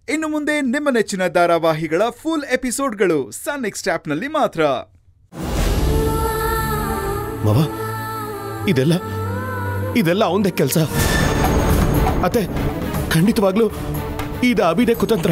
ಇನ್ನು ಮುಂದೆ ನಿಮ್ಮ ನೆಚ್ಚಿನ ಧಾರಾವಾಹಿಗಳ ಫುಲ್ ಎಪಿಸೋಡ್ಗಳು ಸನ್ ನೆಕ್ಸ್ಟ್ ಆಪ್ನಲ್ಲಿ ಮಾತ್ರ ಮವ ಇದೆಲ್ಲ ಇದೆಲ್ಲ ಅವಂದೇ ಕೆಲಸ ಅತ್ತೆ ಖಂಡಿತವಾಗ್ಲೂ ಇದು ಅಭಿದೆ ಕುತಂತ್ರ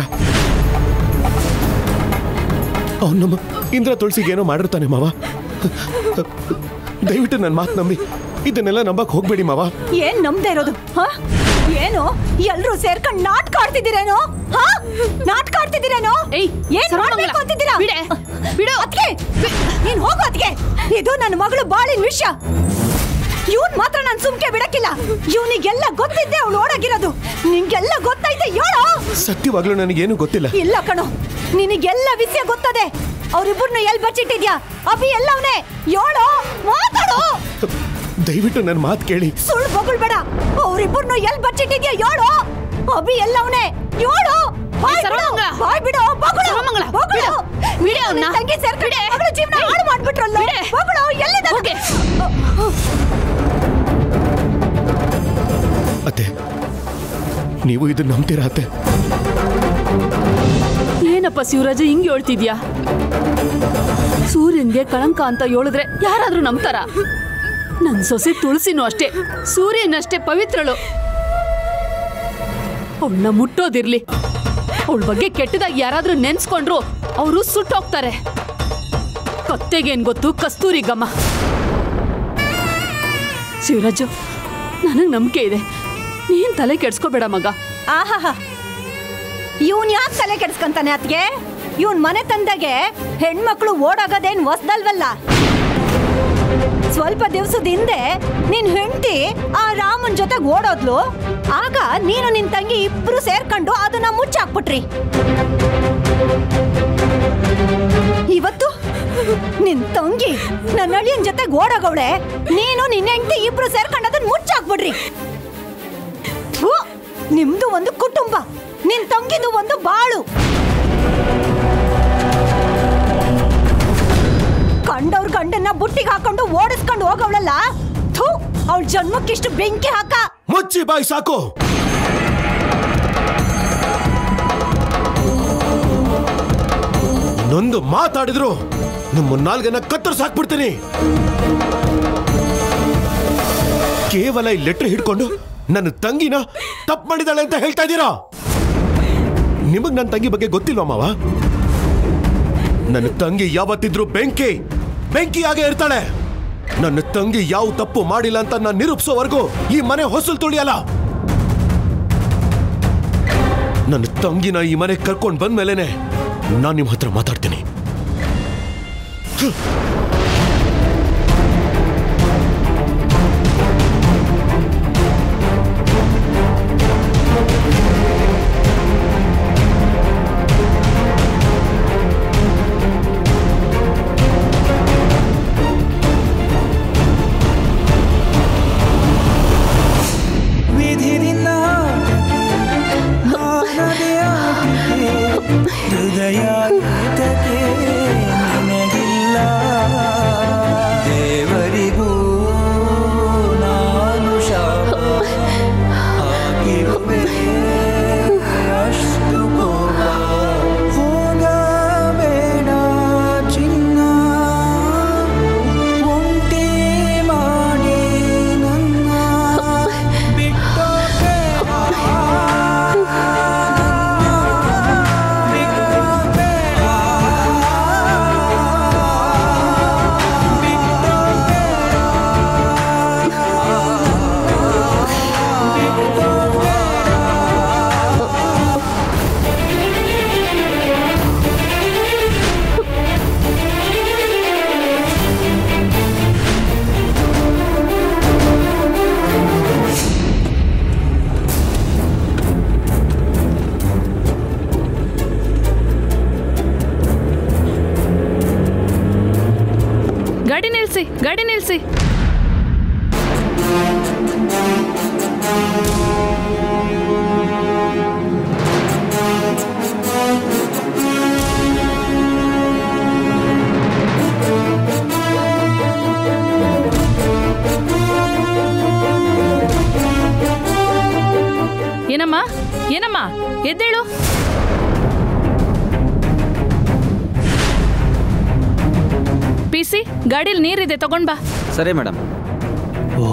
ಅವನು ನಮ್ಮ ಇಂದ್ರ ತುಳಸಿಗೆ ಏನೋ ಮಾಡಿರ್ತಾನೆ ಮಾವ ದಯವಿಟ್ಟು ನನ್ನ ಮಾತು ನಂಬಿ ಇದನ್ನೆಲ್ಲ ನಂಬಕ್ ಹೋಗ್ಬೇಡಿ ಮಾವ ಏನ್ ನಮ್ದೇ ಇರೋದು ಹ? ಏನು ಎಲ್ರೂ ಸೇರ್ಕೊಂಡ್ ನಾಟಕ ಆಡ್ತಿದ್ದೀರೇನೋ ಹ? ನಾಟಕ ಆಡ್ತಿದ್ದೀರೇನೋ ಏಯ್, ಏನ್ ಸರ್ವಮಂಗಳ, ಮಾಡ್ಬೇಕು ಅಂತಿದ್ದೀರಾ ಬಿಡೆ, ಬಿಡು. ಅದ್ಕೆ ನೀನ್ ಹೋಗು ಅದ್ಕೆ ಇದು ನನ್ನ ಮಗಳು ಬಾಳಿನ ವಿಷಯ ಇವನ್ ಮಾತ್ರ ನಾನ್ ಸುಮ್ಕೆ ಬಿಡಕ್ಕಿಲ್ಲ ಇವನಿಗೆಲ್ಲ ಗೊತ್ತಿದ್ದೆ ಅವಳು ಓಡಾಗಿರೋದು ನಿಂಗೆಲ್ಲ ಗೊತ್ತೈತೆ ಹೇಳೋ ಸತ್ಯವಾಗ್ಲೂ ನನಗೇನು ಗೊತ್ತಿಲ್ಲ ಇಲ್ಲ ಕಣೋ ನಿನಗೆಲ್ಲ ವಿಷಯ ಗೊತ್ತದೆ ಅವ್ರಿಬ್ಬರನ್ನ ಎಲ್ ಬಚ್ಚಿಟ್ಟಿದ್ಯಾ ಅಭಿ ಎಲ್ಲವನೇ ಹೇಳೋ ಮಾತಾಡು ದಯವಿಟ್ಟು ನನ್ನ ಮಾತು ಕೇಳಿ ಸುಳ್ಳು ಬೊಗಳ್ಬೇಡ ಅವ್ರಿಬ್ಬರನ್ನು ಎಲ್ ಬಚ್ಚಿಟ್ಟಿದ್ಯಾ ಹೇಳು ಅಭಿ ಎಲ್ಲವನೇ ಹೇಳು ಬಾಯ್ ಬಿಡು, ಸರ್ವಮಂಗಳ. ಬಾಯ್ ಬಿಡು ಬೊಗಳು ಸರ್ವಮಂಗಳ, ಬೊಗಳು ಬಿಡು. ಬಿಡು ಅವ್ನ. ನಿನ್ ತಂಗಿ ಸೇರ್ಕೊಂಡು ಮಗಳ ಜೀವನ ಹಾಳು ಮಾಡ್ಬಿಟ್ರಲ್ಲ ಬಿಡೆ. ಬೊಗಳು ಎಲ್ಲಿದೆ ಅದು? ಹೋಗೆ. ಅತ್ತೆ ನೀವು ಇದನ್ನ ನಂಬ್ತೀರಾ ಅತ್ತೆ ಏನಪ್ಪ ಶಿವರಾಜ ಹಿಂಗ್ ಹೇಳ್ತಿದ್ಯಾ ಸೂರ್ಯನ್ಗೆ ಕಳಂಕ ಅಂತ ಹೇಳಿದ್ರೆ ಯಾರಾದ್ರೂ ನಂಬ್ತಾರ ನನ್ ಸೊಸೆ ತುಳಸಿನೂ ಅಷ್ಟೇ ಸೂರ್ಯನಷ್ಟೇ ಪವಿತ್ರಳು ಅವಳನ್ನ ಮುಟ್ಟೋದಿರ್ಲಿ ಅವಳ ಬಗ್ಗೆ ಕೆಟ್ಟದಾಗಿ ಯಾರಾದ್ರೂ ನೆನ್ಸ್ಕೊಂಡ್ರು ಅವರು ಸುಟ್ಟೋಗ್ತಾರೆ ಕತ್ತೆಗೇನ್ ಗೊತ್ತು ಕಸ್ತೂರಿ ಗಮ್ಮ ಶಿವರಾಜು ನನಗ್ ನಂಬಿಕೆ ಇದೆ ನೀನ್ ತಲೆ ಕೆಡ್ಸ್ಕೋಬೇಡ ಮಗ ಆಹಾಹಾ ಇವನ್ ಯಾಕೆ ತಲೆ ಕೆಡ್ಸ್ಕೊಂತಾನೆ ಅತ್ಗೆ ಇವನ್ ಮನೆ ತಂದಾಗೆ ಹೆಣ್ಮಕ್ಳು ಓಡಾಗೋದೇನ್ ಹೊಸ್ದಲ್ವಲ್ಲ ಸ್ವಲ್ಪ ದಿವಸದ ಹಿಂದೆ ನಿನ್ ಹೆಂಡತಿ ಆ ರಾಮನ್ ಜೊತೆಗೆ ಓಡೋದ್ಲು ಆಗ ನೀನು ನಿನ್ ತಂಗಿ ಇಬ್ರು ಸೇರ್ಕೊಂಡು ಅದನ್ನ ಮುಚ್ಚಾಕ್ಬಿಟ್ರಿ ಇವತ್ತು ನಿನ್ ತಂಗಿ ನನ್ನ ಅಳಿಯನ್ ಜೊತೆಗೆ ಓಡೋಗವಳೆ ನೀನು ನಿನ್ನ ಹೆಂಡತಿ ಇಬ್ರು ಸೇರ್ಕೊಂಡು ಅದನ್ನ ಮುಚ್ಚಾಕ್ಬಿಡ್ರಿ ಥು, ನಿಮ್ದು ಒಂದು ಕುಟುಂಬ ನಿನ್ ತಂಗಿದು ಒಂದು ಬಾಳು ಕಂಡವ್ರ ಗಂಡನ್ನ ಬುಟ್ಟಿಗೆ ಹಾಕೊಂಡು ಓಡಿಸ್ಕೊಂಡು ಹೋಗವಳಲ್ಲ ಥೂ ಅವಳ ಜನ್ಮಕ್ಕಿಷ್ಟು ಬೆಂಕಿ ಹಾಕ ಮುಚ್ಚಿ ಬಾಯಿ ಸಾಕು ಇನ್ನೊಂದು ಮಾತಾಡಿದ್ರು ನಿಮ್ಮ ನಾಲ್ಗನ್ನ ಕತ್ತರಿಸಿ ಹಾಕ್ಬಿಡ್ತೀನಿ ಕೇವಲ ಈ ಲೆಟರ್ ಹಿಡ್ಕೊಂಡು ನನ್ನ ತಂಗಿನ ತಪ್ಪು ಮಾಡಿದಾಳೆ ಅಂತ ಹೇಳ್ತಾ ಇದ್ದೀರಾ ನಿಮಗ್ ನನ್ನ ತಂಗಿ ಬಗ್ಗೆ ಗೊತ್ತಿಲ್ವಾ ಮಾವ ನನ್ನ ತಂಗಿ ಯಾವತ್ತಿದ್ರು ಬೆಂಕಿ ಬೆಂಕಿಯಾಗೆ ಇರ್ತಾಳೆ ನನ್ನ ತಂಗಿ ಯಾವ ತಪ್ಪು ಮಾಡಿಲ್ಲ ಅಂತ ನಾನು ನಿರೂಪಿಸೋವರೆಗೂ ಈ ಮನೆ ಹೊಸಲು ತುಳಿಯಲ್ಲ ನನ್ನ ತಂಗಿನ ಈ ಮನೆ ಕರ್ಕೊಂಡು ಬಂದ್ಮೇಲೆನೆ ನಾನು ನಿಮ್ಮ ಹತ್ರ ಮಾತಾಡ್ತೀನಿ ವಿಧಿನಿಂದ ಮಾನವೇ ಆಟಿಕೆ ಹೃದಯ ಏತಕ್ಕೆ ನಿನಗಿಲ್ಲ ದೇವರಿಗೂ ನಾನು ಶಾಪ ಆಗಿರುವೆ ಅಷ್ಟು ಕೋಪ ಹೋಗಬೇಡ ಚಿನ್ನ ಒಂಟಿ ಮಾಡಿ ನನ್ನ ಬಿಟ್ಟೋಬೇಡ ಬಿಟ್ಟೋಬೇಡ ಗಾಡಿ ನಿಲ್ಸಿ ಗಾಡಿ ನಿಲ್ಸಿ ಏನಮ್ಮ ಏನಮ್ಮ ಎದ್ದೇಳು ಪಿ ಸಿ ಗಾಡಿಲಿ ನೀರಿದೆ ತಗೊಂಡ್ ಬಾ ಸರಿ ಮೇಡಮ್ ಓ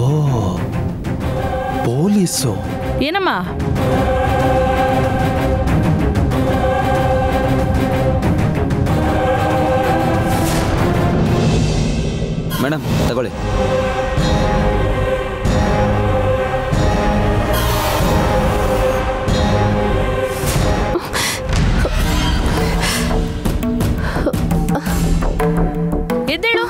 ಪೊಲೀಸು ಏನಮ್ಮ ಮೇಡಮ್ ತಗೊಳ್ಳಿ ಎದ್ದೇಳು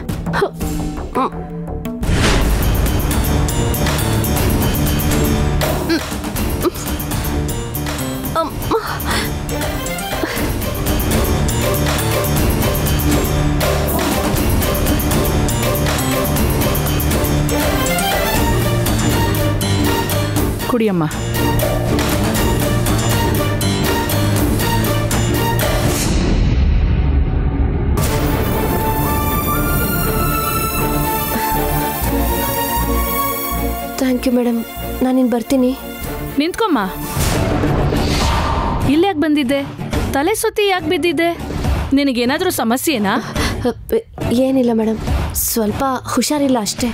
ಕುಡಿಯಮ್ಮ ಥ್ಯಾಂಕ್ ಯು ಮೇಡಮ್ ನಾನಿನ್ನು ಬರ್ತೀನಿ ನಿಂತ್ಕೊಮ್ಮ ಇಲ್ಲಿ ಯಾಕೆ ಬಂದಿದ್ದೆ ತಲೆ ಸುತ್ತಿ ಯಾಕೆ ಬಿದ್ದಿದ್ದೆ ನಿನಗೇನಾದ್ರೂ ಸಮಸ್ಯೆನಾ ಅ, ಏನಿಲ್ಲ ಮೇಡಮ್ ಸ್ವಲ್ಪ ಹುಷಾರಿಲ್ಲ ಅಷ್ಟೇ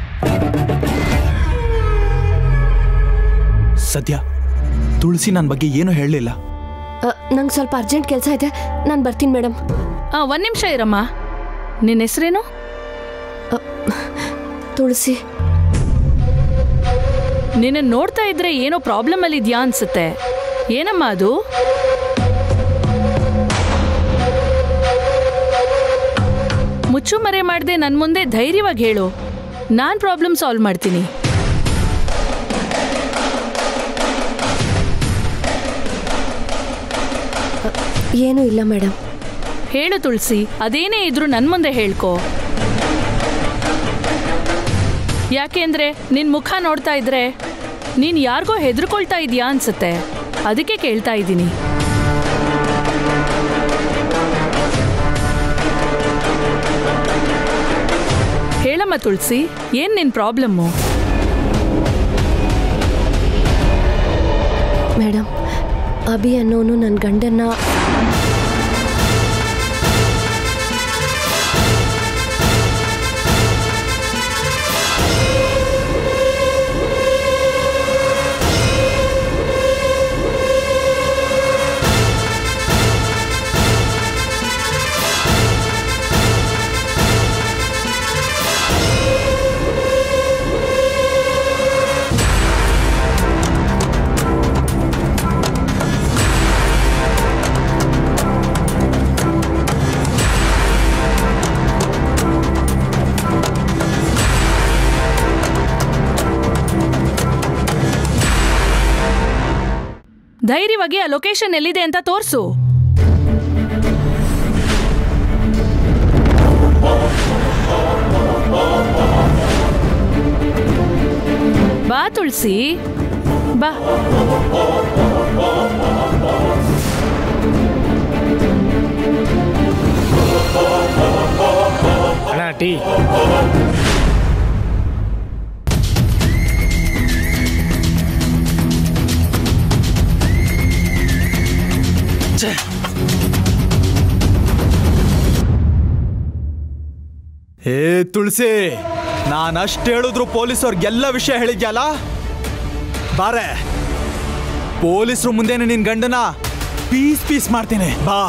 ಸದ್ಯ ತುಳಸಿ ನನ್ನ ಬಗ್ಗೆ ಏನೂ ಹೇಳಲಿಲ್ಲ ನಂಗೆ ಸ್ವಲ್ಪ ಅರ್ಜೆಂಟ್ ಕೆಲಸ ಇದೆ ನಾನು ಬರ್ತೀನಿ ಮೇಡಮ್ ಆ, ಒಂದ್ ನಿಮಿಷ ಇರಮ್ಮ ನಿನ್ನ ಹೆಸರೇನು ತುಳಸಿ ನಿನ್ನ ನೋಡ್ತಾ ಇದ್ರೆ ಏನೋ ಪ್ರಾಬ್ಲಮ್ ಅಲ್ಲಿ ಇದೆಯಾ ಅನ್ಸುತ್ತೆ ಏನಮ್ಮ ಅದು ಮುಚ್ಚು ಮರೆ ಮಾಡದೆ ನನ್ನ ಮುಂದೆ ಧೈರ್ಯವಾಗಿ ಹೇಳು ನಾನು ಪ್ರಾಬ್ಲಮ್ ಸಾಲ್ವ್ ಮಾಡ್ತೀನಿ ಏನೂ ಇಲ್ಲ ಮೇಡಮ್ ಹೇಳು ತುಳಸಿ ಅದೇನೇ ಇದ್ರೂ ನನ್ನ ಮುಂದೆ ಹೇಳ್ಕೊ ಯಾಕೆಂದ್ರೆ ನಿನ್ ಮುಖ ನೋಡ್ತಾ ಇದ್ರೆ ನೀನ್ ಯಾರಿಗೋ ಹೆದರ್ಕೊಳ್ತಾ ಇದೀಯಾ ಅನ್ಸುತ್ತೆ ಅದಕ್ಕೆ ಕೇಳ್ತಾ ಇದ್ದೀನಿ ಹೇಳಮ್ಮ ತುಳಸಿ ಏನ್ ನಿನ್ ಪ್ರಾಬ್ಲಮ್ಮು ಮೇಡಮ್ ಅಭಿ ಅನ್ನೋನು ನನ್ನ ಗಂಡನ್ನ ಧೈರ್ಯವಾಗಿ ಆ ಲೊಕೇಶನ್ ಎಲ್ಲಿದೆ ಅಂತ ತೋರ್ಸು ಬಾ ತುಳಸಿ ಬಾ ಅಣ್ಣ ಟೀ ಹೇ ತುಳಸಿ ನಾನು ಅಷ್ಟು ಹೇಳಿದ್ರು ಪೊಲೀಸವ್ರಿಗೆಲ್ಲ ವಿಷಯ ಹೇಳಿದ್ಯಲ್ಲ ಬಾರೆ ಪೊಲೀಸರು ಮುಂದೆನೆ ನಿನ್ ಗಂಡನ ಪೀಸ್ ಪೀಸ್ ಮಾಡ್ತೀನಿ ಬಾ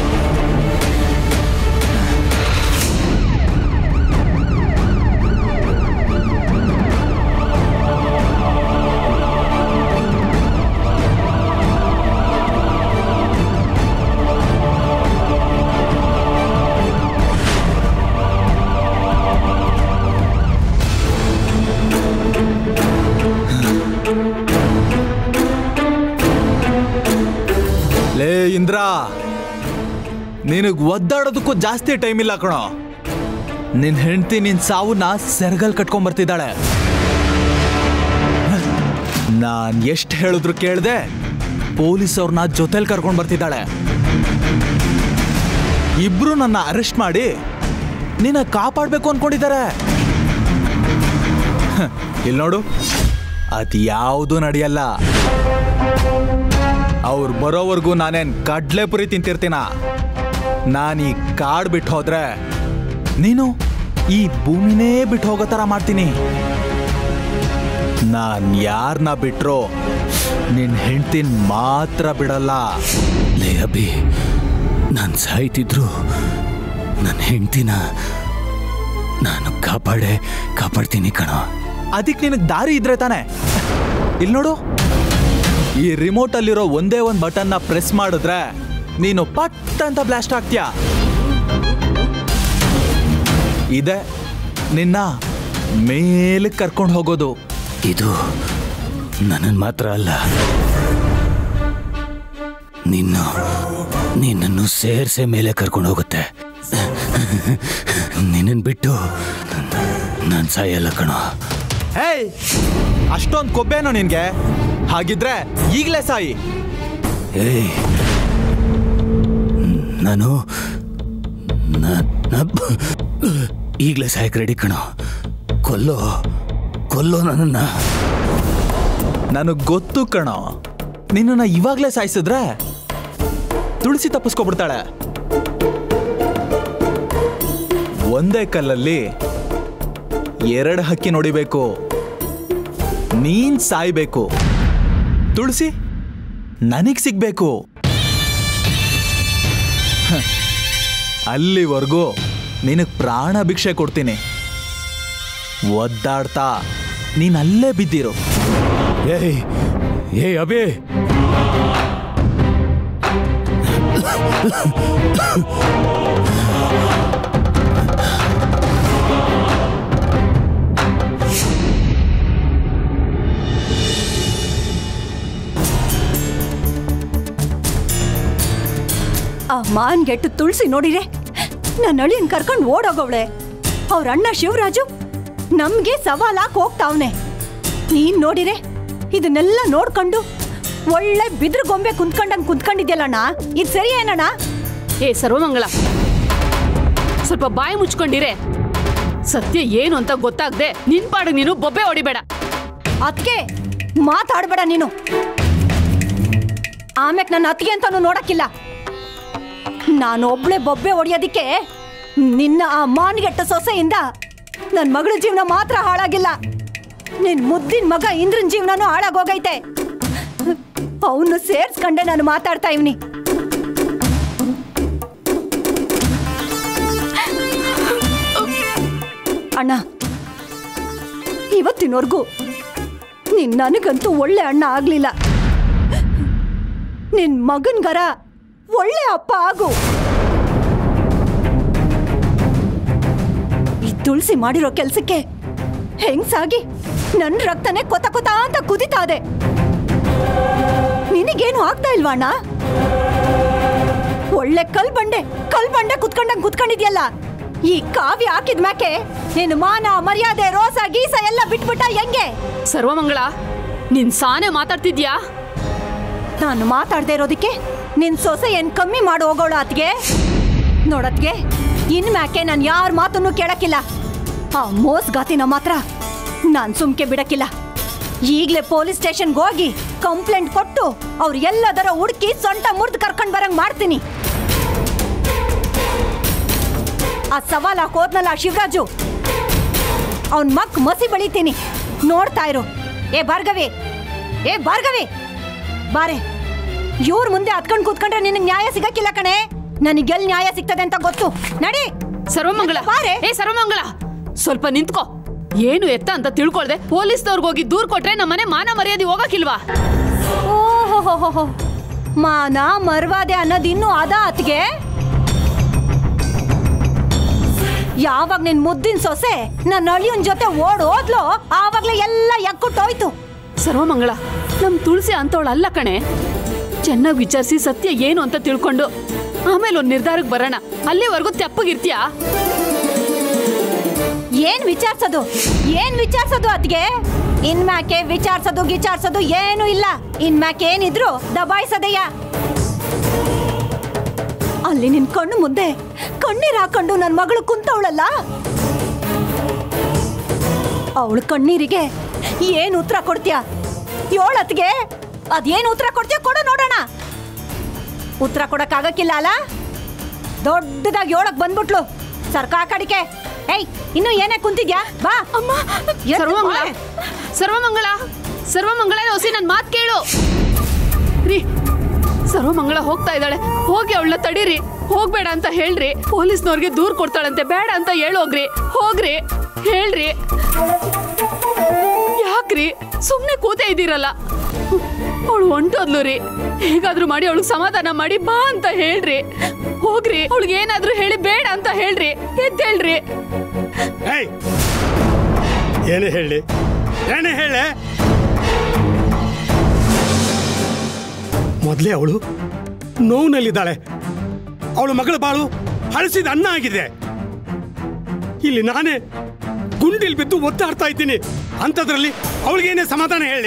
ಲೇ ಇಂದ್ರ ನಿನಗ್ ಒದ್ದಾಡೋದಕ್ಕೂ ಜಾಸ್ತಿ ಟೈಮ್ ಇಲ್ಲ ಕಣೋ ನಿನ್ ಹೆಂಡತಿ ನಿನ್ ಸಾವನ್ನ ಸೆರಗಲ್ ಕಟ್ಕೊಂಡ್ ಬರ್ತಿದ್ದಾಳೆ ನಾನ್ ಎಷ್ಟು ಹೇಳಿದ್ರು ಕೇಳ್ದೆ ಪೊಲೀಸ್ ಅವ್ರನ್ನ ಜೊತೆಲಿ ಕರ್ಕೊಂಡ್ ಬರ್ತಿದ್ದಾಳೆ ಇಬ್ರು ನನ್ನ ಅರೆಸ್ಟ್ ಮಾಡಿ ನಿನ್ನ ಕಾಪಾಡ್ಬೇಕು ಅನ್ಕೊಂಡಿದ್ದಾರೆ ಇಲ್ಲಿ ನೋಡು ಅದ್ಯಾವುದು ನಡೆಯಲ್ಲ ಅವ್ರು ಬರೋವರೆಗೂ ನಾನೇನ್ ಕಡ್ಲೆ ಪುರಿ ತಿಂತಿರ್ತೀನ ನಾನು ಈ ಕಾಡ್ ಬಿಟ್ಟು ಹೋದ್ರೆ ನೀನು ಈ ಭೂಮಿನೇ ಬಿಟ್ಟು ಹೋಗೋ ಥರ ಮಾಡ್ತೀನಿ ನಾನ್ ಯಾರನ್ನ ಬಿಟ್ರೋ ನಿನ್ ಹೆಂಡ್ತಿನ್ ಮಾತ್ರ ಬಿಡಲ್ಲ ಲೇ ಅಭಿ ನಾನು ಸಾಯ್ತಿದ್ರು ನನ್ನ ಹೆಂಡ್ತಿನ ನಾನು ಕಾಪಾಡೆ ಕಾಪಾಡ್ತೀನಿ ಕಣೋ ಅದಕ್ಕೆ ನಿನಗೆ ದಾರಿ ಇದ್ರೆ ತಾನೆ ಇಲ್ಲಿ ನೋಡು ಈ ರಿಮೋಟ್ ಅಲ್ಲಿರೋ ಒಂದೇ ಒಂದು ಬಟನ್ನ ಪ್ರೆಸ್ ಮಾಡಿದ್ರೆ ನೀನು ಪಟ್ ಅಂತ ಬ್ಲಾಸ್ಟ್ ಆಗ್ತೀಯ ಇದೆ ನಿನ್ನ ಮೇಲಕ್ಕೆ ಕರ್ಕೊಂಡು ಹೋಗೋದು ಇದು ನನ್ನನ್ನು ಮಾತ್ರ ಅಲ್ಲ ನಿನ್ನ ನಿನ್ನನ್ನು ಸೇರ್ಸೆ ಮೇಲೆ ಕರ್ಕೊಂಡು ಹೋಗುತ್ತೆ ನಿನ್ನನ್ನು ಬಿಟ್ಟು ನಾನು ಸಾಯಲ್ಲ ಕಣೋ ಹೇಯ್ ಅಷ್ಟೊಂದು ಕೊಬ್ಬೇನೋ ನಿನ್ಗೆ ಹಾಗಿದ್ರೆ ಈಗಲೇ ಸಾಯಿ ಏಯ್ ನಾನು ಈಗಲೇ ಸಾಯಕ್ಕೆ ರೆಡಿ ಕಣೋ ಕೊಲ್ಲೋ ಕೊಲ್ಲೋ ನನ್ನನ್ನು ನನಗ್ ಗೊತ್ತು ಕಣೋ ನಿನ್ನನ್ನ ಇವಾಗ್ಲೇ ಸಾಯಿಸಿದ್ರೆ ತುಳಸಿ ತಪ್ಪಿಸ್ಕೊಬಿಡ್ತಾಳೆ ಒಂದೇ ಕಲ್ಲಲ್ಲಿ ಎರಡು ಹಕ್ಕಿ ನೋಡಿಬೇಕು ನೀನ್ ಸಾಯ್ಬೇಕು ತುಳಸಿ ನನಗ್ ಸಿಗ್ಬೇಕು ಹ, ಅಲ್ಲಿವರೆಗೂ ನಿನಗ್ ಪ್ರಾಣ ಭಿಕ್ಷೆ ಕೊಡ್ತೀನಿ ಒದ್ದಾಡ್ತಾ ನೀನ್ ಅಲ್ಲೇ ಬಿದ್ದಿರು ಏಯ್ ಏಯ್ ಅಬೇ ಆ ಮಾನ್ಗೆಟ್ಟು ತುಳಸಿ ನೋಡಿರೆ ನನ್ನ ಅಳಿಯನ್ ಕರ್ಕೊಂಡು ಓಡೋಗವಳೆ ಅವ್ರ ಅಣ್ಣ ಶಿವರಾಜು ನಮ್ಗೆ ಸವಾಲಾಕ್ ಹೋಗ್ತಾವ್ನೆ ನೀನ್ ನೋಡಿರೆ ಇದನ್ನೆಲ್ಲ ನೋಡ್ಕೊಂಡು ಒಳ್ಳೆ ಬಿದ್ರ ಗೊಂಬೆ ಕುಂತ್ಕೊಂಡಂಗ್ ಕುಂತ್ಕೊಂಡಿದ್ಯಲ್ಲಣ್ಣ ಇದು ಸರಿ ಏನಣ್ಣ ಏ ಸರ್ವಮಂಗಳ ಸ್ವಲ್ಪ ಬಾಯಿ ಮುಚ್ಕೊಂಡಿರೆ ಸತ್ಯ ಏನು ಅಂತ ಗೊತ್ತಾಗ್ದೆ ನಿನ್ ಪಾಡಿಗೆ ನೀನು ಬೊಬ್ಬೆ ಹೊಡಿಬೇಡ ಅತ್ಗೆ ಮಾತಾಡ್ಬೇಡ ನೀನು ಆಮ್ಯಾಕ್ ನನ್ನ ಅತ್ತಿಗೆ ಅಂತಾನು ನೋಡಕ್ಕಿಲ್ಲ ನಾನು ಒಬ್ಳೆ ಬೊಬ್ಬೆ ಹೊಡಿಯೋದಿಕ್ಕೆ ನಿನ್ನ ಆ ಮಾನ್ಗೆಟ್ಟ ಸೊಸೆಯಿಂದ ನನ್ನ ಮಗಳ ಜೀವನ ಮಾತ್ರ ಹಾಳಾಗಿಲ್ಲ ನಿನ್ ಮುದ್ದಿನ ಮಗ ಇಂದ್ರನ್ ಜೀವನನೂ ಹಾಳಾಗೋಗೈತೆ ಅವನು ಸೇರ್ಸ್ಕೊಂಡೆ ನಾನು ಮಾತಾಡ್ತಾ ಇವ್ನಿ ಅಣ್ಣ ಇವತ್ತಿನವರೆಗೂ ನೀನ್ ನನಗಂತೂ ಒಳ್ಳೆ ಅಣ್ಣ ಆಗ್ಲಿಲ್ಲ ನಿನ್ ಮಗನ್ಗರ ಒಳ್ಳೆ ಅಪ್ಪ ಆಗು ಈ ತುಳಸಿ ಮಾಡಿರೋ ಕೆಲ್ಸಕ್ಕೆ ಹೆಂಗ್ಸಾಗಿ ನನ್ ರಕ್ತನೇ ಕೊತ ಕೊತ ಅಂತ ಕುದಿತಾ ಇದೆ ನಿನಗೇನು ಆಗ್ತಾ ಇಲ್ವಾ ಅಣ್ಣ ಒಳ್ಳೆ ಕಲ್ ಬಂಡೆ ಕಲ್ ಬಂಡೆ ಕುತ್ಕೊಂಡಂಗ್ ಕುತ್ಕೊಂಡಿದ್ಯಲ್ಲ ಈ ಕಾವ್ಯ ಹಾಕಿದ ಮ್ಯಾಕೆ ನಿನ್ ಮಾನ ಮರ್ಯಾದೆ ರೋಸ ಗೀಸ ಎಲ್ಲ ಬಿಟ್ಬಿಟ್ಟ ಹೆಂಗೆ ಸರ್ವಮಂಗಳ ನೀನ್ ಸಾನೆ ಮಾತಾಡ್ತಿದ್ಯಾ ನಾನು ಮಾತಾಡ್ದೇ ಇರೋದಕ್ಕೆ ನಿನ್ ಸೊಸೆ ಏನ್ ಕಮ್ಮಿ ಮಾಡಿ ಹೋಗೋಳ ಅತ್ಗೆ ನೋಡತ್ಗೆ ಇನ್ ಮ್ಯಾಕೆ ನಾನು ಯಾರ ಮಾತನ್ನು ಕೇಳಕ್ಕಿಲ್ಲ ಆ ಮೋಸ್ಗಾತಿನ ಮಾತ್ರ ನಾನ್ ಸುಮ್ಕೆ ಬಿಡಕ್ಕಿಲ್ಲ ಈಗ್ಲೇ ಪೊಲೀಸ್ ಸ್ಟೇಷನ್ಗೆ ಹೋಗಿ ಕಂಪ್ಲೇಂಟ್ ಕೊಟ್ಟು ಅವ್ರು ಎಲ್ಲದರ ಹುಡುಕಿ ಸೊಂಟ ಮುರಿದು ಕರ್ಕೊಂಡ್ ಬರಂಗ್ ಮಾಡ್ತೀನಿ ಆ ಸವಾಲ ಹೋದ್ನಲ್ಲ ಆ ಶಿವರಾಜು ಅವನ್ ಮಕ್ ಮಸಿ ಬಳಿತೀನಿ ನೋಡ್ತಾ ಇರು ಏ ಭಾರ್ಗವಿ ಏ ಭಾರ್ಗವಿ ಬಾರೆ ಇವ್ರ ಮುಂದೆ ಹತ್ಕೊಂಡ್ ಕೂತ್ಕೊಂಡ್ರೆ ನಿನಗೆ ನ್ಯಾಯ ಸಿಗಕ್ಕಿಲ್ಲ ಕಣೆ ನನಗೆಲ್ ನ್ಯಾಯ ಸಿಗ್ತದೆ ಅಂತ ಗೊತ್ತು ನಡಿ ಸರ್ವಮಂಗಳ ಬಾರೆ. ಏ ಸರ್ವಮಂಗಳ ಸ್ವಲ್ಪ ನಿಂತ್ಕೋ ಏನು ಎತ್ತ ಅಂತ ತಿಳ್ಕೊಳ್ದೆ ಪೊಲೀಸ್ನವ್ರಿಗೆ ಹೋಗಿ ದೂರ್ ಕೊಟ್ರೆ ನಮ್ಮನೆ ಮಾನ ಮರ್ಯಾದೆ ಹೋಗಕ್ಕಿಲ್ವಾ ಓಹೋ ಮಾನ ಮರ್ವಾದೆ ಅನ್ನೋದು ಇನ್ನೂ ಅದ ಅತ್ಗೆ ಯಾವಾಗ ನಿನ್ ಮುದ್ದಿನ ಸೊಸೆ ನನ್ನ ಅಳಿಯನ್ ಜೊತೆ ಓಡ್ ಹೋದ್ಲೋ ಆವಾಗ್ಲೇ ಎಲ್ಲ ಎಕ್ಕುಟ್ಟೋಯ್ತು ಸರ್ವಮಂಗಳ ನಮ್ ತುಳಸಿ ಅಂತವಳು ಅಲ್ಲ ಕಣೆ ಚೆನ್ನಾಗಿ ವಿಚಾರಿಸಿ ಸತ್ಯ ಏನು ಅಂತ ತಿಳ್ಕೊಂಡು ಆಮೇಲೆ ಒಂದ್ ನಿರ್ಧಾರಕ್ಕೆ ಬರೋಣ ಅಲ್ಲಿವರೆಗೂ ತೆಪ್ಪಗಿರ್ತೀಯಾ ಏನ್ ವಿಚಾರ್ಸೋದು ಏನ್ ವಿಚಾರ್ಸೋದು ಅದ್ಗೆ ಇನ್ಮ್ಯಾಕೆ ವಿಚಾರ್ಸೋದು ಗಿಚಾರ್ಸೋದು ಏನು ಇಲ್ಲ ಇನ್ಮ್ಯಾಕೆ ಏನಿದ್ರು ದಬಾಯಿಸದೆಯ ಅಲ್ಲಿ ನಿನ್ ಕಣ್ಣು ಮುಂದೆ ಕಣ್ಣೀರ್ ಹಾಕೊಂಡು ನನ್ ಮಗಳು ಕುಂತವಳಲ್ಲ ಅವಳ ಕಣ್ಣೀರಿಗೆ ಏನ್ ಉತ್ತರ ಕೊಡ್ತೀಯ ಯೋಳತ್ಗೆ ಅದೇನ್ ಉತ್ತರ ಕೊಡ್ತೀಯ ಕೊಡು ನೋಡೋಣ ಉತ್ತರ ಕೊಡಕ್ಕಾಗಕ್ಕಿಲ್ಲ ಅಲ್ಲ ದೊಡ್ಡದಾಗಿ ಹೇಳಕ್ ಬಂದ್ಬಿಟ್ಲು ಸರ್ಕಾ ಕಡಿಕೆ ಏಯ್ ಇನ್ನು ಏನೇ ಕುಂತಿದ್ಯಾ ಬಾ ಅಮ್ಮ ಎದ್ದು ಸರ್ವಮಂಗಳ ಬಾ. ಸರ್ವಮಂಗಳ ಸರ್ವಮಂಗಳ ಹೊಸಿ ನನ್ ಮಾತ್ ಕೇಳು ರೀ ಸರ್ವಮಂಗಳ ಹೋಗ್ತಾ ಇದ್ದಾಳೆ ಹೋಗಿ ಅವಳನ್ನ ತಡೀರಿ ಹೋಗ್ಬೇಡ ಅಂತ ಹೇಳ್ರಿ ಪೊಲೀಸ್ನವ್ರಿಗೆ ದೂರ್ ಕೊಡ್ತಾಳಂತೆ ಬೇಡ ಅಂತ ಹೇಳೋಗ್ರಿ ಹೋಗ್ರಿ ಹೇಳ್ರಿ ಯಾಕ್ರಿ ಸುಮ್ನೆ ಕೂತೇ ಇದ್ದೀರಲ್ಲ ಅವಳು ಹೊಂಟೋದ್ಲು ರೀ ಹೇಗಾದ್ರೂ ಮಾಡಿ ಅವಳಿಗೆ ಸಮಾಧಾನ ಮಾಡಿ ಬಾ ಅಂತ ಹೇಳ್ರಿ ಹೋಗ್ರಿ ಅವಳಿಗೆ ಏನಾದ್ರೂ ಹೇಳಿ ಬೇಡ ಅಂತ ಹೇಳ್ರಿ ಎದ್ದೇಳ್ರಿ ಏಯ್ ಏನೇ ಹೇಳಿ ಏನೇ ಹೇಳೆ ಮೊದಲೇ ಅವಳು ನೋವಿನಲ್ಲಿದ್ದಾಳೆ ಅವಳ ಮಗಳ ಬಾಳು ಹಳಸಿದ ಅನ್ನ ಆಗಿದೆ ಇಲ್ಲಿ ನಾನೇ ಗುಂಡಿಲ್ ಬಿದ್ದು ಒತ್ತಾಡ್ತಾ ಇದ್ದೀನಿ ಅಂಥದ್ರಲ್ಲಿ ಅವಳಿಗೇನೇ ಸಮಾಧಾನ ಹೇಳಿ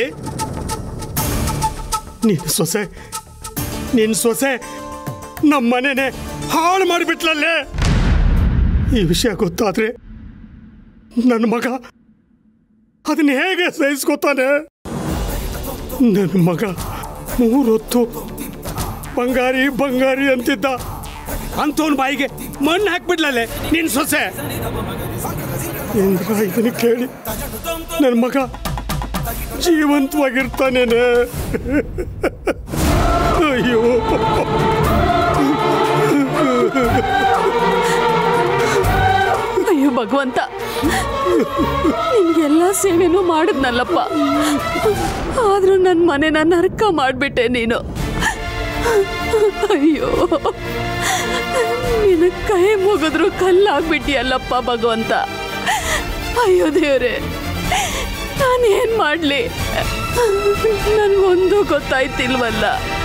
ನೀನು ಸೊಸೆ ನಿನ್ನ ಸೊಸೆ ನಮ್ಮ ಮನೆನೇ ಹಾಳು ಮಾಡಿಬಿಟ್ಲಲ್ಲೇ ಈ ವಿಷಯ ಗೊತ್ತಾದ್ರೆ ನನ್ನ ಮಗ ಅದನ್ನ ಹೇಗೆ ಸಹಿಸ್ಕೊತಾನೆ ನನ್ನ ಮಗ ಮೂರೊತ್ತು ಬಂಗಾರಿ ಬಂಗಾರಿ ಅಂತಿದ್ದ ಅಂಥವನ ಬಾಯಿಗೆ ಮಣ್ಣು ಹಾಕ್ಬಿಡ್ಲಲ್ಲೇ ನಿನ್ನ ಸೊಸೆ ಇಂದ್ರ ಇದನ್ನ ಕೇಳಿ ನನ್ನ ಮಗ ಜೀವಂತವಾಗಿರ್ತಾನೇನೆ ಅಯ್ಯೋ ಅಯ್ಯೋ ಭಗವಂತ ನಿನ್ಗೆಲ್ಲ ಸೇವೆನೂ ಮಾಡಿದ್ನಲ್ಲಪ್ಪ ಆದ್ರೂ ನನ್ನ ಮನೆನ ನರಕ ಮಾಡ್ಬಿಟ್ಟೆ ನೀನು ಅಯ್ಯೋ ನಿನ್ನ ಕೈ ಮುಗಿದ್ರು ಕಲ್ಲಾಗ್ಬಿಟ್ಟಿಯಲ್ಲಪ್ಪ ಭಗವಂತ ಅಯ್ಯೋ ದೇವ್ರೆ ನಾನೇನ್ ಮಾಡ್ಲಿ ನನ್ಗೊಂದು ಗೊತ್ತಾಯ್ತಿಲ್ವಲ್ಲ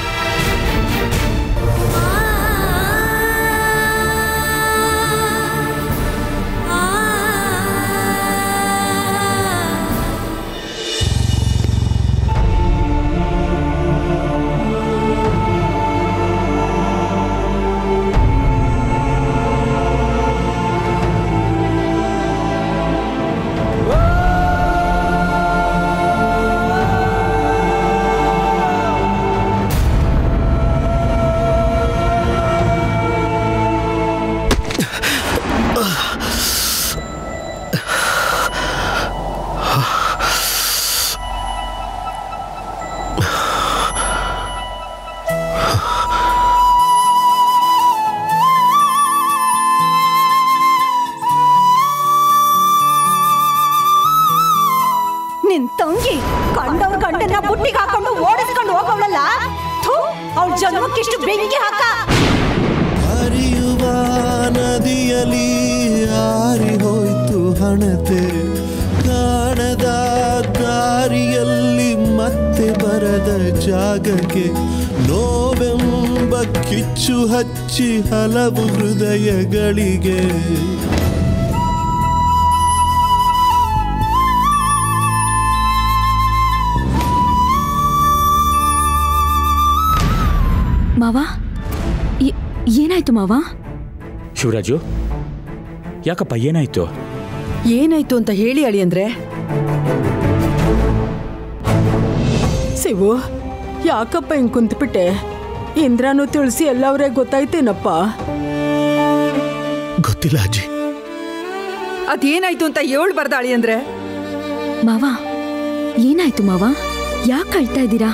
ನಿನ್ ತಂಗಿ ಕಂಡವ್ರ ಗಂಡನ್ನ ಬುಟ್ಟಿಗೆ ಹಾಕೊಂಡು ಓಡಿಸ್ಕೊಂಡು ಹೋಗವಳಲ್ಲ ಅವಳ ಜನ್ಮಕ್ಕಿಷ್ಟು ಬೆಂಕಿ ಹಾಕ ಹರಿಯುವ ನದಿಯಲ್ಲಿ ಆರಿ ಹೋಯ್ತು ಹಣತೆ ಕಾಣದ ದಾರಿಯಲ್ಲಿ ಮತ್ತೆ ಬರದ ಜಾಗಕ್ಕೆ ನೋವೆಂಬ ಕಿಚ್ಚು ಹಚ್ಚಿ ಹಲವು ಹೃದಯಗಳಿಗೆ ಮಾವ ಏ- ಏನಾಯ್ತು ಮಾವ ಶಿವರಾಜು ಯಾಕಪ್ಪ ಏನಾಯ್ತು ಏನಾಯ್ತು ಅಂತ ಹೇಳಿ ಅಳಿ ಅಂದ್ರೆ ಶಿವು ಯಾಕಪ್ಪ ಹಿಂಗ್ ಕುಂತ್ಬಿಟ್ಟೆ ಇಂದ್ರಾನು ತಿಳಿಸಿ ಎಲ್ಲವ್ರೆ ಗೊತ್ತಾಯ್ತೇನಪ್ಪ ಗೊತ್ತಿಲ್ಲ ಅಜ್ಜಿ ಅದೇನಾಯ್ತು ಅಂತ ಹೇಳ್ಬಾರ್ದ ಅಳಿ ಅಂದ್ರೆ ಮಾವ ಏನಾಯ್ತು ಮಾವ ಯಾಕೆ ಅಳ್ತಾ ಇದ್ದೀರಾ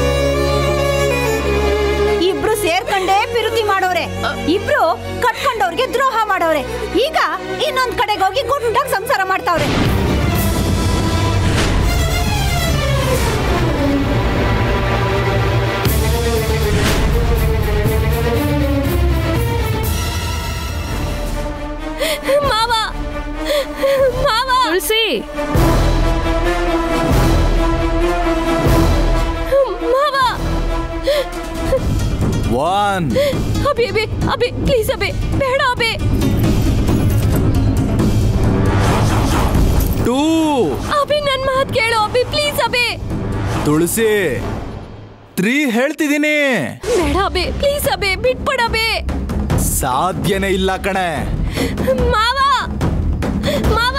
ಇಬ್ರು ಸೇರ್ಕೊಂಡೇ ಪಿರುತಿ ಮಾಡೋರೆ ಇಬ್ರು ಕಟ್ಕೊಂಡವ್ರಿಗೆ ದ್ರೋಹ ಮಾಡೋರೆ ಈಗ ಇನ್ನೊಂದ್ ಕಡೆಗೆ ಹೋಗಿ ಗುಂಡಾಗ್ ಸಂಸಾರ ಮಾಡ್ತಾವ್ರೆ ಮಾವ ಮಾವ ತುಳಸಿ ಮಾವ ಒನ್ ಅಬಿ ಅಬಿ ಅಬಿ ಪ್ಲೀಸ್ ಅಬಿ ಬೇಡ ಅಬಿ ಟೂ ಅಬಿ ನನ್ ಮಾತ್ ಕೇಳು ಅಬಿ ಪ್ಲೀಸ್ ಅಬಿ ತುಳಸಿ ತ್ರೀ ಹೇಳ್ತಿದ್ದೀನಿ ಬೇಡ ಅಬಿ ಪ್ಲೀಸ್ ಅಬಿ ಬಿಟ್ಬಿಡ ಅಬಿ ಸಾಧ್ಯನೇ ಇಲ್ಲ ಕಣೆ ಮಾವ ಮಾವ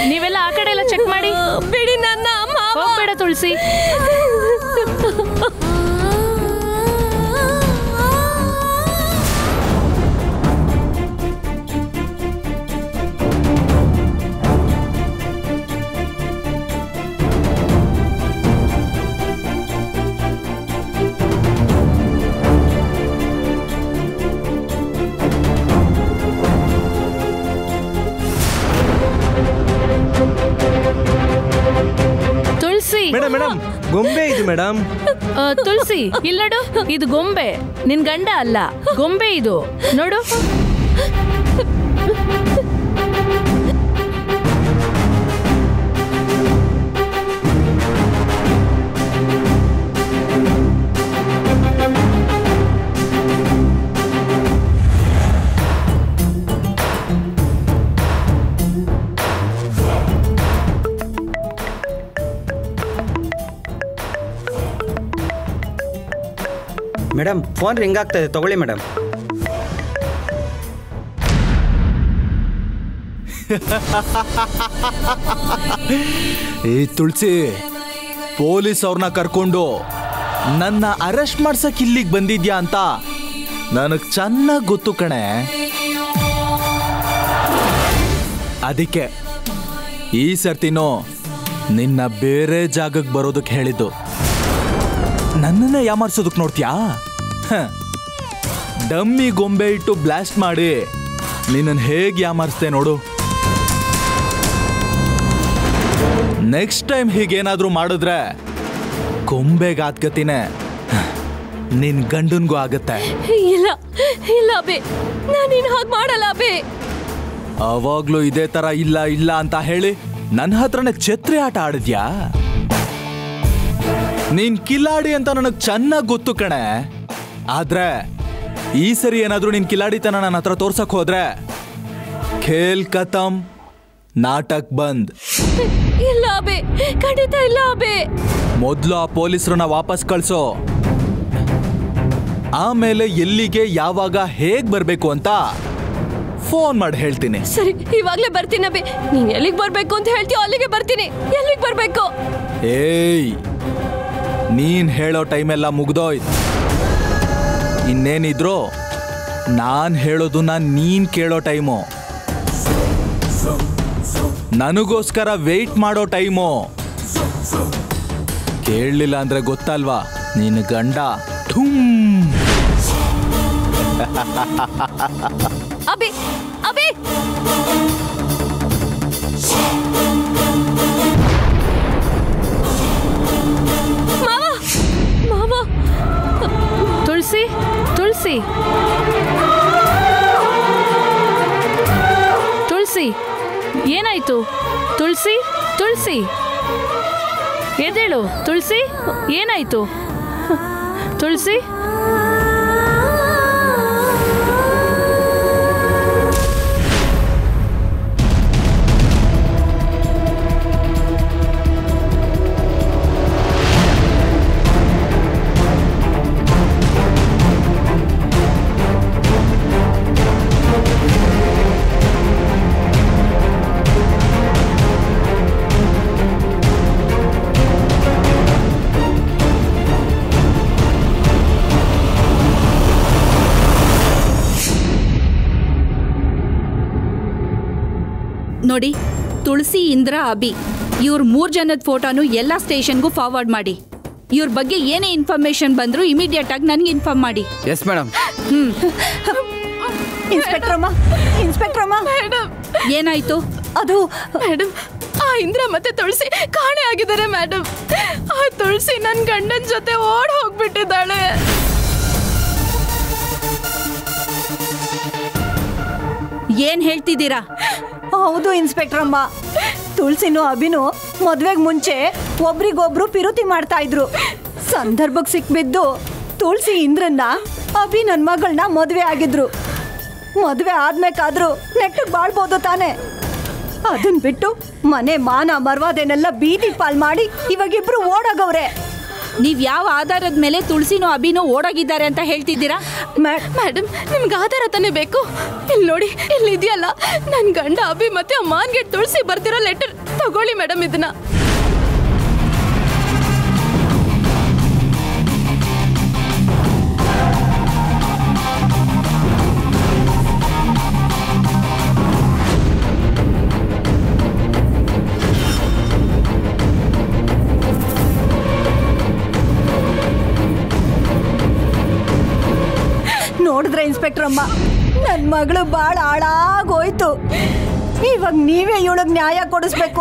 ನೀವೆಲ್ಲ ಆ ಕಡೆ ಎಲ್ಲ ಚೆಕ್ ಮಾಡಿ ಬಿಡಿ ನನ್ನ ಮಾವ ಹೋಗ್ಬೇಡ ತುಳಸಿ ತುಳಸಿ ಮೇಡಮ್ ಮೇಡಮ್ ಗೊಂಬೆ ಇದು ಮೇಡಮ್ ಆ, ತುಳಸಿ ಇಲ್ಲಡು ಇದು ಗೊಂಬೆ ನಿನ್ ಗಂಡ ಅಲ್ಲ ಗೊಂಬೆ ಇದು ನೋಡು ಮೇಡಮ್ ಫೋನ್ ರಿಂಗ್ ಆಗ್ತದೆ ತಗೊಳ್ಳಿ ಮೇಡಮ್ ಏ ತುಳಸಿ ಪೊಲೀಸ್ ಅವ್ರನ್ನ ಕರ್ಕೊಂಡು ನನ್ನ ಅರೆಸ್ಟ್ ಮಾಡ್ಸಕ್ ಇಲ್ಲಿಗೆ ಬಂದಿದ್ಯಾ ಅಂತ ನನಗ್ ಚೆನ್ನಾಗ್ ಗೊತ್ತು ಕಣೆ ಅದಕ್ಕೆ ಈ ಸರ್ತಿನೂ ನಿನ್ನ ಬೇರೆ ಜಾಗಕ್ಕೆ ಬರೋದಕ್ಕೆ ಹೇಳಿದ್ದು ನನ್ನನ್ನೇ ಯಾಮಾರ್ಸೋದಕ್ಕೆ ನೋಡ್ತೀಯಾ ಹ. ಡಮ್ಮಿ ಗೊಂಬೆ ಇಟ್ಟು ಬ್ಲಾಸ್ಟ್ ಮಾಡಿ ನಿನ್ನನ್ನು ಹೇಗೆ ಯಾಮಾರಿಸ್ದೆ ನೋಡು ನೆಕ್ಸ್ಟ್ ಟೈಮ್ ಹೀಗೇನಾದ್ರೂ ಮಾಡಿದ್ರೆ ಗೊಂಬೆಗೆ ಆತ್ಗತಿನೇ ನಿನ್ ಗಂಡನ್ಗೂ ಆಗತ್ತೆ ಇಲ್ಲ ಇಲ್ಲ ಅಬೆ ನಾನಿನ್ ಹಾಗೆ ಮಾಡಲ್ಲ ಅಬೆ ಅವಾಗ್ಲೂ ಇದೇ ತರ ಇಲ್ಲ ಇಲ್ಲ ಅಂತ ಹೇಳಿ ನನ್ನ ಹತ್ರನೇ ಛತ್ರಿ ಆಟ ಆಡಿದ್ಯಾ ನೀನ್ ಕಿಲಾಡಿ ಅಂತ ನನಗ್ ಚೆನ್ನಾಗ್ ಗೊತ್ತು ಕಣೆ ಆದ್ರೆ ಈ ಸರಿ ಏನಾದ್ರೂ ನಿನ್ ಕಿಲಾಡಿತನ ನನ್ನ ಹತ್ರ ತೋರ್ಸಕ್ ಹೋದ್ರೆ ಖೇಲ್ ಖತಮ್ ನಾಟಕ್ ಬಂದ್ ಇಲ್ಲ ಅಬೆ ಖಂಡಿತ ಇಲ್ಲ ಅಬೆ ಮೊದ್ಲು ಆ ಪೊಲೀಸರನ್ನ ವಾಪಸ್ ಕಳ್ಸೋ ಆಮೇಲೆ ಎಲ್ಲಿಗೆ ಯಾವಾಗ ಹೇಗ್ ಬರ್ಬೇಕು ಅಂತ ಫೋನ್ ಮಾಡಿ ಹೇಳ್ತೀನಿ ಸರಿ ಇವಾಗ್ಲೇ ಬರ್ತೀನಿ ಅಬೆ ನೀನ್ ಎಲ್ಲಿಗೆ ಬರ್ಬೇಕು ಅಂತ ಹೇಳ್ತೀಯೋ ಅಲ್ಲಿಗೆ ಬರ್ತೀನಿ ಎಲ್ಲಿಗೆ ಬರ್ಬೇಕು ಏಯ್ ನೀನ್ ಹೇಳೋ ಟೈಮೆಲ್ಲ ಮುಗ್ದೋಯ್ತು ಇನ್ನೇನಿದ್ರು ನಾನ್ ಹೇಳೋದನ್ನ ನೀನ್ ಕೇಳೋ ಟೈಮು ನನಗೋಸ್ಕರ ವೆಯ್ಟ್ ಮಾಡೋ ಟೈಮು ಕೇಳಲಿಲ್ಲ ಅಂದ್ರೆ ಗೊತ್ತಲ್ವಾ ನಿನ್ನ ಗಂಡ ಠುಮ್ ಅಬೆ ಅಬೆ ಮಾವ ಮಾವ ತುಳಸಿ ತುಳಸಿ ತುಳಸಿ ಏನಾಯ್ತು ತುಳಸಿ ತುಳಸಿ ಎದ್ದೇಳು ತುಳಸಿ ಏನಾಯ್ತು ತುಳಸಿ ನೋಡಿ ತುಳಸಿ ಇಂದ್ರ ಅಭಿ ಇವ್ರ ಮೂರ್ ಜನದ ಫೋಟೋನು ಎಲ್ಲ ಸ್ಟೇಷನ್ಗೂ ಫಾರ್ವರ್ಡ್ ಮಾಡಿ ಇವ್ರ ಬಗ್ಗೆ ಏನೇ ಇನ್ಫಾರ್ಮೇಶನ್ ಬಂದ್ರು ಇಮಿಡಿಯೇಟ್ ಆಗಿ ನನಗೆ ಇನ್ಫಾರ್ಮ್ ಮಾಡಿ ಎಸ್ ಮೇಡಮ್ ಹ್ಮ್ ಇನ್ಸ್ಪೆಕ್ಟರ್ ಅಮ್ಮ ಇನ್ಸ್ಪೆಕ್ಟರ್ ಅಮ್ಮ ಏನಾಯ್ತು ಅದು ಮೇಡಮ್ ಆ ಇಂದ್ರ ಮತ್ತೆ ತುಳಸಿ ಕಾಣೆ ಆಗಿದ್ದಾರೆ ಮೇಡಮ್ ಆ ತುಳಸಿ ನನ್ನ ಗಂಡನ ಜೊತೆ ಓಡ್ ಹೋಗ್ಬಿಟ್ಟಿದ್ದಾಳೆ ಏನ್ ಹೇಳ್ತಿದ್ದೀರಾ ಹೌದು ಇನ್ಸ್ಪೆಕ್ಟರ್ ಅಮ್ಮ ತುಳಸಿನೂ ಅಭಿನು ಮದ್ವೆಗ್ ಮುಂಚೆ ಒಬ್ರಿಗೊಬ್ರು ಪಿರುತಿ ಮಾಡ್ತಾ ಇದ್ರು ಸಂದರ್ಭಕ್ಕೆ ಸಿಕ್ಬಿದ್ದು ತುಳಸಿ ಇಂದ್ರನ್ನ ಅಭಿ ನನ್ನ ಮಗಳನ್ನ ಮದ್ವೆ ಆಗಿದ್ರು ಮದ್ವೆ ಆದ್ಮೇಕಾದ್ರೂ ನೆಟ್ಟಗ್ ಬಾಳ್ಬೋದು ತಾನೆ ಅದನ್ ಬಿಟ್ಟು ಮನೆ ಮಾನ ಮರ್ವಾದೆನೆಲ್ಲ ಬೀದಿ ಪಾಲ್ ಮಾಡಿ ಇವಾಗಿಬ್ರು ಓಡೋಗವ್ರೆ ನೀವ್ ಯಾವ ಆಧಾರದ ಮೇಲೆ ತುಳಸಿನೋ ಅಭಿನೋ ಓಡೋಗಿದ್ದಾರೆ ಅಂತ ಹೇಳ್ತಿದ್ದೀರಾ ಮೇಡಮ್ ನಿಮ್ಗೆ ಆಧಾರ ತಾನೇ ಬೇಕು ಇಲ್ಲಿ ನೋಡಿ ಇಲ್ಲಿ ಇದೆಯಲ್ಲ ನನ್ ಗಂಡ ಅಭಿ ಮತ್ತೆ ಆ ಮಾನ್ಗೆ ತುಳಸಿ ಬರ್ತಿರೋ ಲೆಟರ್ ತಗೊಳ್ಳಿ ಮೇಡಮ್ ಇದನ್ನ ನೋಡಿದ್ರೆ ಇನ್ಸ್ಪೆಕ್ಟರ್ ಅಮ್ಮ ನನ್ನ ಮಗಳು ಭಾಳ ಹಾಳಾಗೋಯ್ತು ಇವಾಗ ನೀವೇ ಇವಳಿಗೆ ನ್ಯಾಯ ಕೊಡಿಸ್ಬೇಕು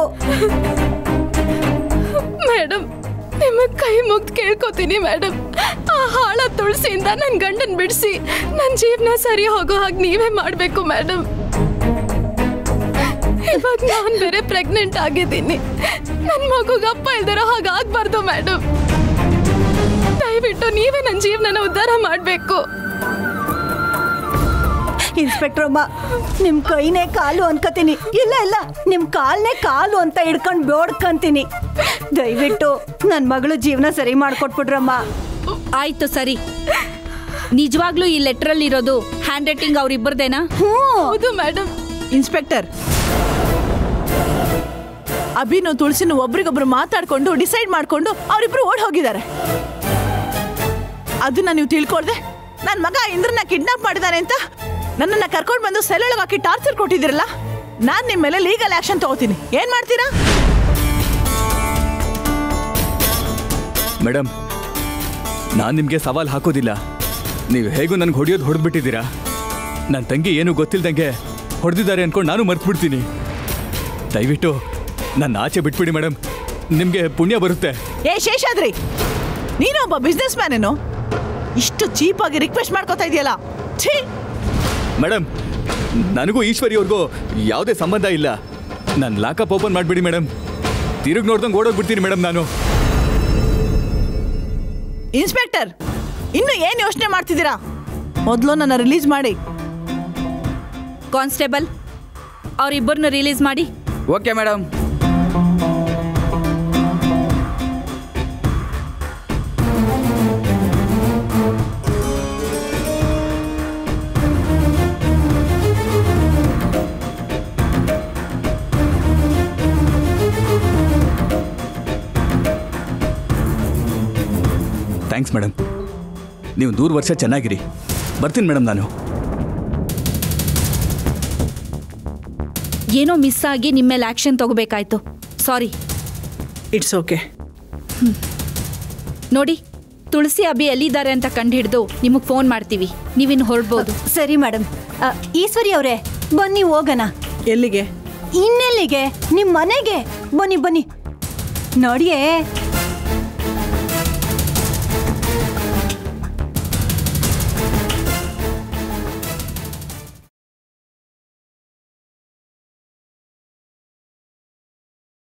ಮೇಡಮ್ ನಿಮಗ್ ಕೈ ಮುಗ್ದು ಕೇಳ್ಕೊತೀನಿ ಮೇಡಮ್ ಆ ಹಾಳ ತುಳಸಿಯಿಂದ ನನ್ ಗಂಡನ್ ಬಿಡಿಸಿ ನನ್ ಜೀವನ ಸರಿ ಹೋಗೋ ಹಾಗೆ ನೀವೇ ಮಾಡ್ಬೇಕು ಮೇಡಮ್ ಇವಾಗ ನಾನ್ ಬೇರೆ ಪ್ರೆಗ್ನೆಂಟ್ ಆಗಿದ್ದೀನಿ ನನ್ ಮಗುಗೆ ಅಪ್ಪ ಇಲ್ದಿರೋ ಹಾಗೆ ಆಗ್ಬಾರ್ದು ಮೇಡಮ್ ದಯವಿಟ್ಟು ನೀವೇ ನನ್ನ ಜೀವನನ ಉದ್ಧಾರ ಮಾಡ್ಬೇಕು ಇನ್ಸ್ಪೆಕ್ಟರ್ ಅಮ್ಮ ನಿಮ್ ಕೈನೇ ಕಾಲು ಅನ್ಕೋತೀನಿ ಇಲ್ಲ ಇಲ್ಲ ನಿಮ್ ಕಾಲ್ನೇ ಕಾಲು ಅಂತ ಹಿಡ್ಕೊಂಡು ಬೇಡ್ಕಂತೀನಿ ದಯವಿಟ್ಟು ನನ್ನ ಮಗಳು ಜೀವನ ಸರಿ ಮಾಡ್ಕೊಟ್ಬಿಡ್ರಮ್ಮ ಆಯ್ತು ಸರಿ ನಿಜವಾಗ್ಲೂ ಈ ಲೆಟ್ರಲ್ಲಿ ಇರೋದು ಹ್ಯಾಂಡ್ ರೈಟಿಂಗ್ ಅವ್ರಿಬ್ಬರದೇನಾ ಹೌದು ಮೇಡಮ್ ಇನ್ಸ್ಪೆಕ್ಟರ್ ಅಭಿನು ತುಳಸಿನು ಒಬ್ರಿಗೊಬ್ರು ಮಾತಾಡ್ಕೊಂಡು ಡಿಸೈಡ್ ಮಾಡ್ಕೊಂಡು ಅವರಿಬ್ರು ಓಡ್ ಹೋಗಿದ್ದಾರೆ ಅದನ್ನ ನೀವು ತಿಳ್ಕೊಳ್ದೆ ನನ್ನ ಮಗ ಇಂದ್ರನ ಕಿಡ್ನಾಪ್ ಮಾಡಿದಾನೆ ಅಂತ ನನ್ನನ್ನ ಕರ್ಕೊಂಡು ಬಂದು ಸೆಲ್ಲೊಳಗೆ ಹಾಕಿ ಟಾರ್ಚರ್ ಕೊಟ್ಟಿದ್ದೀರಲ್ಲ ನಾನ್ ನಿಮ್ಮ ಮೇಲೆ ಲೀಗಲ್ ಆಕ್ಷನ್ ತಗೋತೀನಿ ಏನ್ ಮಾಡ್ತೀರಾ ಮೇಡಮ್ ನಾನು ನಿಮಗೆ ಸವಾಲ್ ಹಾಕೋದಿಲ್ಲ ನೀವು ಹೇಗೂ ನನಗೆ ಹೊಡೆಯೋದು ಹೊಡೆದ್ಬಿಟ್ಟಿದ್ದೀರಾ ನನ್ನ ತಂಗಿ ಏನು ಗೊತ್ತಿಲ್ದಂಗೆ ಹೊಡೆದಿದ್ದಾರೆ ಅನ್ಕೊಂಡು ನಾನು ಮರ್ತ್ಬಿಡ್ತೀನಿ ದಯವಿಟ್ಟು ನನ್ನ ಆಚೆ ಬಿಟ್ಬಿಡಿ ಮೇಡಮ್ ನಿಮಗೆ ಪುಣ್ಯ ಬರುತ್ತೆ ಏ ಶೇಷಾದ್ರಿ ನೀನು ಒಬ್ಬ ಬಿಸ್ನೆಸ್ ಮ್ಯಾನ್ ಏನು ಇಷ್ಟು ಚೀಪಾಗಿ ರಿಕ್ವೆಸ್ಟ್ ಮಾಡ್ಕೋತಾ ಇದೆಯಲ್ಲ ಛೀ ಮೇಡಮ್ ನನಗೂ ಈಶ್ವರಿಯವ್ರಿಗೂ ಯಾವುದೇ ಸಂಬಂಧ ಇಲ್ಲ ನಾನು ಲಾಕಪ್ ಓಪನ್ ಮಾಡಿಬಿಡಿ ಮೇಡಮ್ ತಿರುಗಿ ನೋಡ್ದಂಗೆ ಓಡೋಗ್ಬಿಡ್ತೀನಿ ಮೇಡಮ್ ನಾನು ಇನ್ಸ್ಪೆಕ್ಟರ್ ಇನ್ನು ಏನ್ ಯೋಚನೆ ಮಾಡ್ತಿದ್ದೀರಾ ಮೊದಲು ನನ್ನ ರಿಲೀಸ್ ಮಾಡಿ ಕಾನ್ಸ್ಟೇಬಲ್ ಅವರಿಬ್ಬರನ್ನ ರಿಲೀಸ್ ಮಾಡಿ ಓಕೆ ಮೇಡಮ್ ಥ್ಯಾಂಕ್ಸ್ ಮೇಡಮ್ ನೀವು ನೂರು ವರ್ಷ ಚೆನ್ನಾಗಿರಿ ಬರ್ತೀನಿ ಮೇಡಮ್ ನಾನು ಏನೋ ಮಿಸ್ ಆಗಿ ನಿಮ್ಮ ಮೇಲೆ ಆಕ್ಷನ್ ತಗೋಬೇಕಾಯ್ತು ಸಾರಿ ಇಟ್ಸ್ ಓಕೆ ನೋಡಿ ತುಳಸಿ ಅಭಿ ಎಲ್ಲಿದ್ದಾರೆ ಅಂತ ಕಂಡುಹಿಡಿದು ನಿಮಗೆ ಫೋನ್ ಮಾಡ್ತೀವಿ ನೀವಿನ್ನು ಹೊರಡ್ಬೋದು ಸರಿ ಮೇಡಮ್ ಈಶ್ವರಿ ಅವರೇ ಬನ್ನಿ ಹೋಗೋಣ ಎಲ್ಲಿಗೆ ಇನ್ನೆಲ್ಲಿಗೆ ನಿಮ್ಮ ಮನೆಗೆ ಬನ್ನಿ ಬನ್ನಿ ನೋಡಿಯೇ